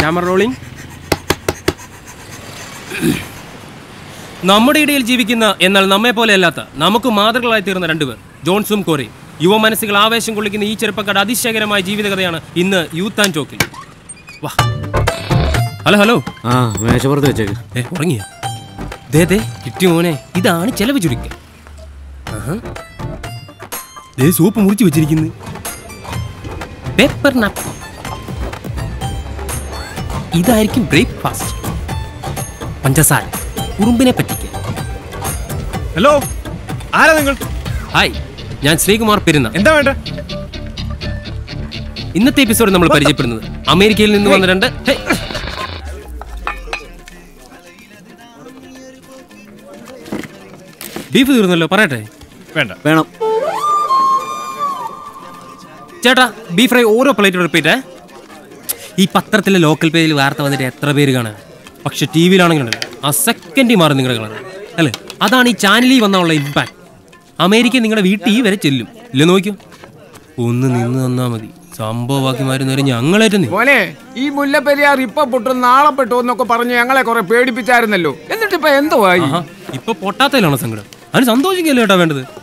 Camera rolling നമ്മുടെ ഇടയിൽ ജീവിക്കുന്ന എന്നാൽ നമ്മെ പോലെ അല്ലാത്ത നമുക്ക് മാതൃകളായി തീർന്ന രണ്ടുപേർ ജോൺസും കോറിയും യുവ മനസ്സുകൾ ആവേശം കൊള്ളിക്കുന്ന ഈ ചെറുപ്പക്കാരുടെ അതിശയകരമായ ജീവിതകഥയാണ് ഇന്ന് യൂത്ത് ആൻഡ് ചോക്കിൽ വാ ഹലോ ഹലോ ആ മേശപ്പുറത്ത് വെച്ചേക്ക് ഏ ഉറങ്ങിയ ദേ ദേ കിട്ടി മോനെ ഇതാണ് ചെലവ് ചുരുക്കൽ ആഹാ. ദേ സൂപ്പ് മുറിച്ച് വെച്ചിരിക്കുന്നു പേപ്പറിനപ്പം ഇതായിരിക്കും ബ്രേക്ക്ഫാസ്റ്റ് പഞ്ചസാര ഉറുമ്പിനെ പറ്റിക്കുക ഹലോ ആരാ നിങ്ങൾ ഹായ് ഞാൻ ശ്രീകുമാർ പെരുന്ന എന്താ വേണ്ട ഇന്നത്തെ എപ്പിസോഡ് നമ്മൾ പരിചയപ്പെടുന്നത് അമേരിക്കയിൽ നിന്ന് വന്ന രണ്ട് ഹേ. ബീഫ് തീർന്നല്ലോ പറയട്ടെ വേണ്ട വേണം ചേട്ടാ ബീഫ് ഫ്രൈ ഓരോ പ്ലേറ്റ് റിപ്പീറ്റേ ഈ പത്രത്തിലെ ലോക്കൽ പേജിൽ വാർത്ത വന്നിട്ട് എത്ര പേര് കാണാൻ പക്ഷെ ടി വിയിലാണെങ്കിലുണ്ടല്ലോ ആ സെക്കൻഡിൽ മാറി നിങ്ങളുടെ കളർ അല്ലേ അതാണ് ഈ ചാനലിൽ വന്നുള്ള ഇമ്പാക്ട് അമേരിക്ക നിങ്ങളുടെ വീട്ടിൽ വരെ ചെല്ലും ഇല്ല നോക്കിയോ ഒന്ന് നിന്ന് തന്നാ മതി സംഭവമാക്കി മാറുന്നവരെ ഞങ്ങളേറ്റ് നീ മോനെ ഈ മുല്ലപ്പെരിയാർ ഇപ്പൊ പൊട്ടും നാളെ പെട്ടു എന്നൊക്കെ പറഞ്ഞ് ഞങ്ങളെ കുറെ പേടിപ്പിച്ചായിരുന്നല്ലോ എന്നിട്ട് ഇപ്പൊ എന്തോ ആയി ആഹാ ഇപ്പൊ പൊട്ടാത്തതിലാണോ സങ്കടം അതിന് സന്തോഷിക്കല്ലോ ഏട്ടാ വേണ്ടത്